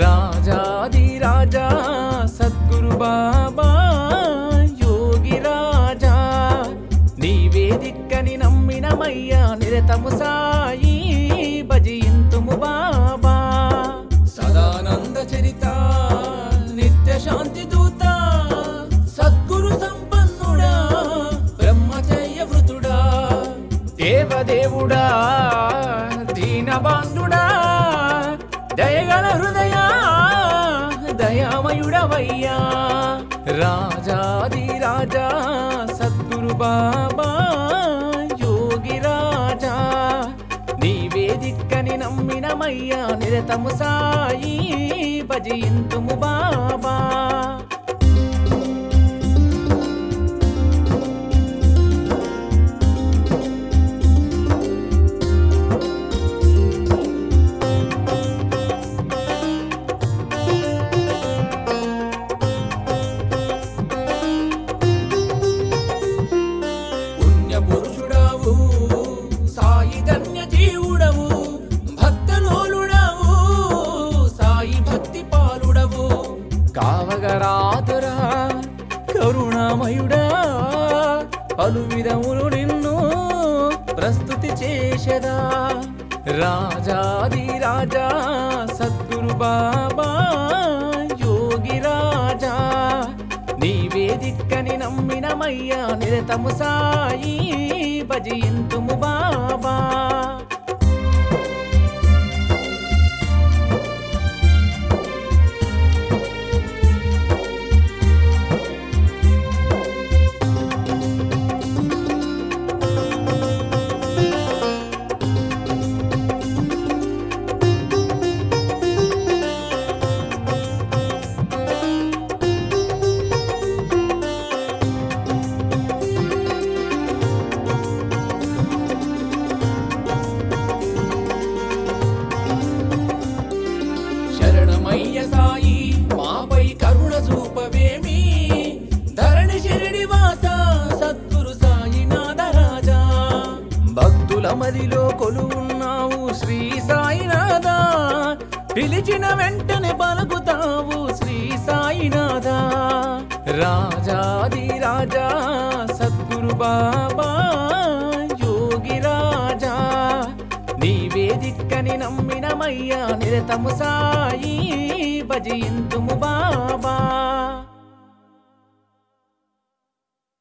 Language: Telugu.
రాజాది రాజా సద్గురు బాబా యోగి రాజా నీవే దిక్కని నమ్మినమయ్యా నిరతము సాయి భజయింతుము బాబా సదానంద చరిత నిత్య శాంతి దూత సద్గురు సంపన్నుడా బ్రహ్మచర్య వృతుడా దేవదేవుడా దీనబాంధుడా దయగల హృదయ దయామయుడవయ్యా రాజాది రాజా సద్గురు బాబా యోగి రాజా నీవే దిక్కని నమ్మినమయ్యా నిరతము సాయి భజయింతుము బాబా పుణ్య పురుషుడవు సాయి ధన్య జీవుడవు భక్తలోలుడవు సాయి భక్తి పాలుడవు కావగరాతురా కరుణామయుడా పలు విధములు నిన్ను ప్రస్తుతి చేసెదా రాజాది రాజా సద్గురు బాబా యోగి రాజా నీవే దిక్కని నమ్మినమయ్యా నిరతము సాయి భజయింతుము బాబా శరణమయ్య సాయి మాపై కరుణ చూపవేమి ధరణి శిరిడి వాస సద్గురు సాయినాథ రాజా భక్తుల మదిలో కొలువున్నావు శ్రీ సాయినాథ పిలిచిన వెంటనే పలుకుతావు శ్రీ సాయినాథ రాజాది రాజా సద్గురు బాబా యోగి రాజా నీవే దిక్కని నమ్మినమయ్యా నిరతము సాయి భజయింతుము బాబా